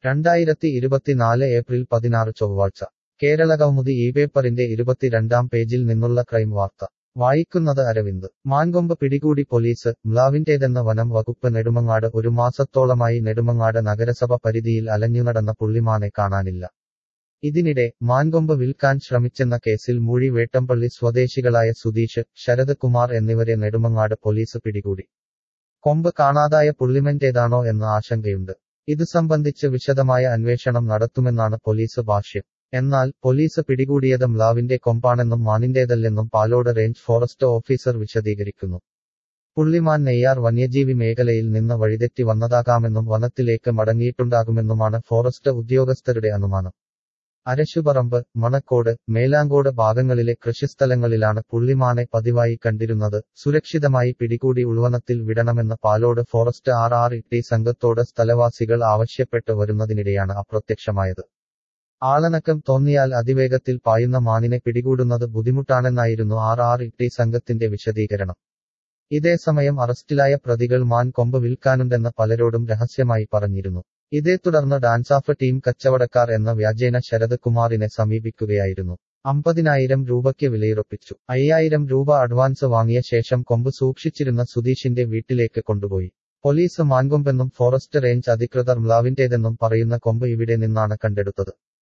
രണ്ടായിരത്തി ഇരുപത്തിനാല് ഏപ്രിൽ പതിനാറ് ചൊവ്വാഴ്ച കേരളകൗമുദി ഈ പേപ്പറിന്റെ ഇരുപത്തിരണ്ടാം പേജിൽ നിന്നുള്ള ക്രൈം വാർത്ത വായിക്കുന്നത് അരവിന്ദ് മാൻകൊമ്പ് പിടികൂടി പോലീസ് മ്ലാവിന്റേതെന്ന വനം വകുപ്പ് നെടുമങ്ങാട് ഒരു മാസത്തോളമായി നെടുമങ്ങാട് നഗരസഭ പരിധിയിൽ അലഞ്ഞുനടന്ന പുള്ളിമാനെ കാണാനില്ല ഇതിനിടെ മാൻകൊമ്പ് വിൽക്കാൻ ശ്രമിച്ചെന്ന കേസിൽ മൂഴി വേട്ടമ്പള്ളി സ്വദേശികളായ സുധീഷ് ശരത് കുമാർ എന്നിവരെ നെടുമങ്ങാട് പോലീസ് പിടികൂടി കൊമ്പ് കാണാതായ പുള്ളിമന്റേതാണോ എന്ന ആശങ്കയുണ്ട് ഇതു സംബന്ധിച്ച് വിശദമായ അന്വേഷണം നടത്തുമെന്നാണ് പോലീസ് ഭാഷ്യം എന്നാൽ പോലീസ് പിടികൂടിയത് മ്ലാവിന്റെ കൊമ്പാണെന്നും മാനിന്റേതല്ലെന്നും പാലോട് റേഞ്ച് ഫോറസ്റ്റ് ഓഫീസർ വിശദീകരിക്കുന്നു പുള്ളിമാൻ നെയ്യാർ വന്യജീവി മേഖലയിൽ നിന്ന് വഴിതെറ്റി വന്നതാകാമെന്നും വനത്തിലേക്ക് മടങ്ങിയിട്ടുണ്ടാകുമെന്നുമാണ് ഫോറസ്റ്റ് ഉദ്യോഗസ്ഥരുടെ അനുമാനം അരശുപറമ്പ് മണക്കോട് മേലാങ്കോട് ഭാഗങ്ങളിലെ കൃഷിസ്ഥലങ്ങളിലാണ് പുള്ളിമാനെ പതിവായി കണ്ടിരുന്നത് സുരക്ഷിതമായി പിടികൂടി ഉൾവനത്തിൽ വിടണമെന്ന് പാലോട് ഫോറസ്റ്റ് ആർ ആർ ഇട്ടി സംഘത്തോട് സ്ഥലവാസികൾ ആവശ്യപ്പെട്ട് വരുന്നതിനിടെയാണ് അപ്രത്യക്ഷമായത് ആളനക്കം തോന്നിയാൽ അതിവേഗത്തിൽ പായുന്ന മാനിനെ പിടികൂടുന്നത് ബുദ്ധിമുട്ടാണെന്നായിരുന്നു ആർ ആർ ഇട്ടി സംഘത്തിന്റെ വിശദീകരണം ഇതേസമയം അറസ്റ്റിലായ പ്രതികൾ മാൻ കൊമ്പ് വിൽക്കാനുണ്ടെന്ന് പലരോടും രഹസ്യമായി പറഞ്ഞിരുന്നു ഇതേ തുടർന്ന് ഡാൻസാഫ് ടീം കച്ചവടക്കാർ എന്ന വ്യാജേന ശരത് കുമാറിനെ സമീപിക്കുകയായിരുന്നു അമ്പതിനായിരം രൂപയ്ക്ക് വിലയുറപ്പിച്ചു അയ്യായിരം രൂപ അഡ്വാൻസ് വാങ്ങിയ ശേഷം കൊമ്പ് സൂക്ഷിച്ചിരുന്ന സുധീഷിന്റെ വീട്ടിലേക്ക് കൊണ്ടുപോയി പോലീസ് മാൻകൊമ്പെന്നും ഫോറസ്റ്റ് റേഞ്ച് അധികൃതർ മ്ലാവിന്റേതെന്നും പറയുന്ന കൊമ്പ് ഇവിടെ നിന്നാണ് കണ്ടെടുത്തത്